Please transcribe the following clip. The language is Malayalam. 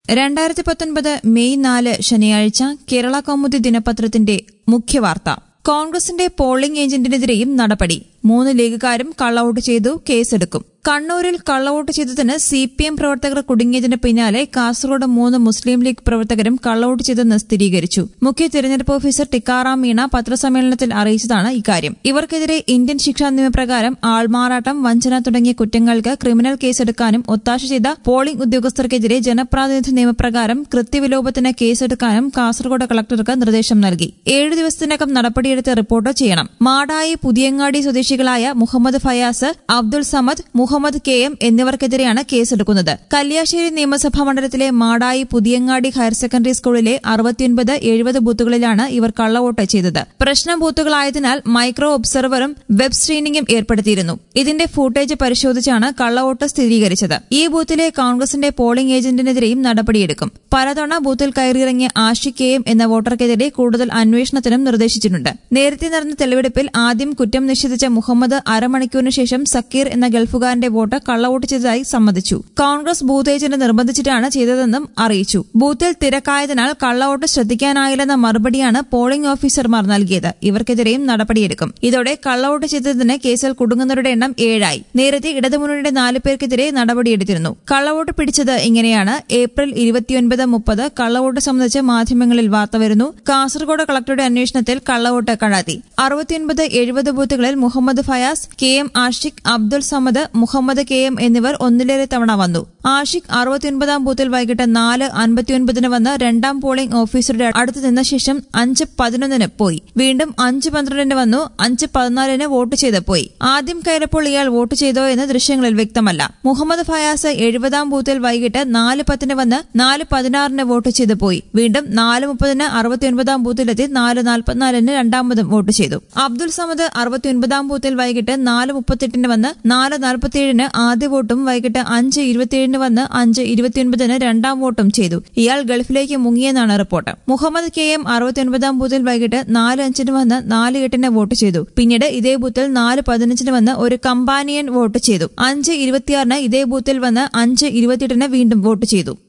രണ്ടായിരത്തി പത്തൊൻപത് മെയ് നാല് ശനിയാഴ്ച കേരള കൗമുദി ദിനപത്രത്തിന്റെ മുഖ്യവാർത്ത കോൺഗ്രസിന്റെ പോളിംഗ് ഏജന്റിനെതിരെയും നടപടി മൂന്ന് ലീഗുകാരും കള്ളവോട്ട് ചെയ്തു കേസെടുക്കും കണ്ണൂരിൽ കള്ളവോട്ട് ചെയ്തതിന് സി പി എം പ്രവർത്തകർ കുടുങ്ങിയതിന് പിന്നാലെ കാസർഗോഡ് മൂന്ന് മുസ്ലിം ലീഗ് പ്രവർത്തകരും കള്ളവോട്ട് ചെയ്തെന്ന് സ്ഥിരീകരിച്ചു മുഖ്യ തെരഞ്ഞെടുപ്പ് ഓഫീസർ ടിക്കാറാം മീണ പത്രസമ്മേളനത്തിൽ അറിയിച്ചതാണ് ഇക്കാര്യം ഇവർക്കെതിരെ ഇന്ത്യൻ ശിക്ഷാ നിയമപ്രകാരം ആൾമാറാട്ടം വഞ്ചന തുടങ്ങിയ കുറ്റങ്ങൾക്ക് ക്രിമിനൽ കേസെടുക്കാനും ഒത്താശ ചെയ്ത പോളിംഗ് ഉദ്യോഗസ്ഥർക്കെതിരെ ജനപ്രാതിനിധ്യ നിയമപ്രകാരം കൃത്യവിലോപത്തിന് കേസെടുക്കാനും കാസർഗോഡ് കളക്ടർക്ക് നിർദ്ദേശം നൽകി ഏഴു ദിവസത്തിനകം നടപടിയെടുത്ത് റിപ്പോർട്ട് ചെയ്യണം മാടായി പുതിയങ്ങാടി സ്വദേശികളായ മുഹമ്മദ് ഫയാസ് അബ്ദുൾ സമദ് മുഹമ്മദ് കെ എം എന്നിവർക്കെതിരെയാണ് കേസെടുക്കുന്നത് കല്യാശ്ശേരി നിയമസഭാ മണ്ഡലത്തിലെ മാടായി പുതിയങ്ങാടി ഹയർ സെക്കൻഡറി സ്കൂളിലെ അറുപത്തിയൊൻപത് എഴുപത് ബൂത്തുകളിലാണ് ഇവർ കള്ളവോട്ട് ചെയ്തത് പ്രശ്ന ബൂത്തുകളായതിനാൽ മൈക്രോ ഒബ്സർവറും വെബ് സ്ക്രീനിംഗും ഏർപ്പെടുത്തിയിരുന്നു ഇതിന്റെ ഫൂട്ടേജ് പരിശോധിച്ചാണ് കള്ളവോട്ട് സ്ഥിരീകരിച്ചത് ഈ ബൂത്തിലെ കോൺഗ്രസിന്റെ പോളിംഗ് ഏജന്റിനെതിരെയും നടപടിയെടുക്കും പലതവണ ബൂത്തിൽ കയറിയിറങ്ങിയ ആഷിഖ് കെ എം എന്ന വോട്ടർക്കെതിരെ കൂടുതൽ അന്വേഷണത്തിനും നിർദ്ദേശിച്ചിട്ടുണ്ട് നേരത്തെ നടന്ന തെളിവെടുപ്പിൽ ആദ്യം കുറ്റം നിഷേധിച്ച മുഹമ്മദ് അരമണിക്കൂറിന് ശേഷം സക്കീർ എന്ന ഗൾഫുകാരന്റെ വോട്ട് കള്ളവോട്ട് ചെയ്തതായി സമ്മതിച്ചു കോൺഗ്രസ് ബൂത്ത് ഏജന്റ് നിർബന്ധിച്ചിട്ടാണ് ചെയ്തതെന്നും അറിയിച്ചു ബൂത്തിൽ തിരക്കായതിനാൽ കള്ളവോട്ട് ശ്രദ്ധിക്കാനായില്ലെന്ന മറുപടിയാണ് പോളിംഗ് ഓഫീസർമാർ നൽകിയത് ഇവർക്കെതിരെയും നടപടിയെടുക്കും ഇതോടെ കള്ളവോട്ട് ചെയ്തതിന് കേസിൽ കുടുങ്ങുന്നവരുടെ എണ്ണം ഏഴായി നേരത്തെ ഇടതുമുന്നണിയുടെ നാല് പേർക്കെതിരെ നടപടിയെടുത്തിരുന്നു കള്ളവോട്ട് പിടിച്ചത് ഇങ്ങനെയാണ് ഏപ്രിൽ ഇരുപത്തിയൊൻപത് മുപ്പത് കള്ളവോട്ട് സംബന്ധിച്ച് മാധ്യമങ്ങളിൽ വാർത്ത വരുന്നു കാസർഗോഡ് കളക്ടറുടെ അന്വേഷണത്തിൽ കള്ളവോട്ട് കണ്ടെത്തി അറുപത്തിയൊൻപത് എഴുപത് ബൂത്തുകളിൽ Muhammad Fayas K M Ashiq Abdul Samad Muhammad K M എന്നിവർ ഒന്നിലേറെ തവണ വന്നു ആഷിഖ് അറുപത്തിയൊൻപതാം ബൂത്തിൽ വൈകിട്ട് നാല് അൻപത്തിയൊൻപതിന് വന്ന് രണ്ടാം പോളിംഗ് ഓഫീസറുടെ അടുത്ത് നിന്ന ശേഷം അഞ്ച് പതിനൊന്നിന് പോയി വീണ്ടും അഞ്ച് പന്ത്രണ്ടിന് വന്നു അഞ്ച് പതിനാലിന് വോട്ട് ചെയ്ത് പോയി ആദ്യം കയറിയപ്പോൾ ഇയാൾ വോട്ട് ചെയ്തോ എന്ന് ദൃശ്യങ്ങളിൽ വ്യക്തമല്ല മുഹമ്മദ് ഫയാസ് എഴുപതാം ബൂത്തിൽ വൈകിട്ട് നാല് പത്തിന് വന്ന് നാല് പതിനാറിന് വോട്ട് ചെയ്ത് പോയി വീണ്ടും നാല് മുപ്പതിന് അറുപത്തിയൊൻപതാം ബൂത്തിലെത്തി നാല് നാൽപ്പത്തിനാലിന് രണ്ടാമതും വോട്ട് ചെയ്തു അബ്ദുൾ സമദ് അറുപത്തിയൊൻപതാം ബൂത്തിൽ വൈകിട്ട് നാല് മുപ്പത്തെട്ടിന് വന്ന് നാല് നാൽപ്പത്തിയേഴിന് ആദ്യ വോട്ടും വൈകിട്ട് അഞ്ച് ഇരുപത്തിയേഴിന് വന്ന് അഞ്ച് ഇരുപത്തിയൊൻപതിന് രണ്ടാം വോട്ടും ചെയ്തു ഇയാൾ ഗൾഫിലേക്ക് മുങ്ങിയെന്നാണ് റിപ്പോർട്ട് മുഹമ്മദ് കെ എം അറുപത്തിയൊൻപതാം ബൂത്തിൽ വൈകിട്ട് നാല് അഞ്ചിന് വന്ന് നാല് എട്ടിന് വോട്ട് ചെയ്തു പിന്നീട് ഇതേ ബൂത്തിൽ നാല് പതിനഞ്ചിന് വന്ന് ഒരു കമ്പാനിയൻ വോട്ട് ചെയ്തു അഞ്ച് ഇരുപത്തിയാറിന് ഇതേ ബൂത്തിൽ വന്ന് അഞ്ച് ഇരുപത്തിയെട്ടിന് വീണ്ടും വോട്ട് ചെയ്തു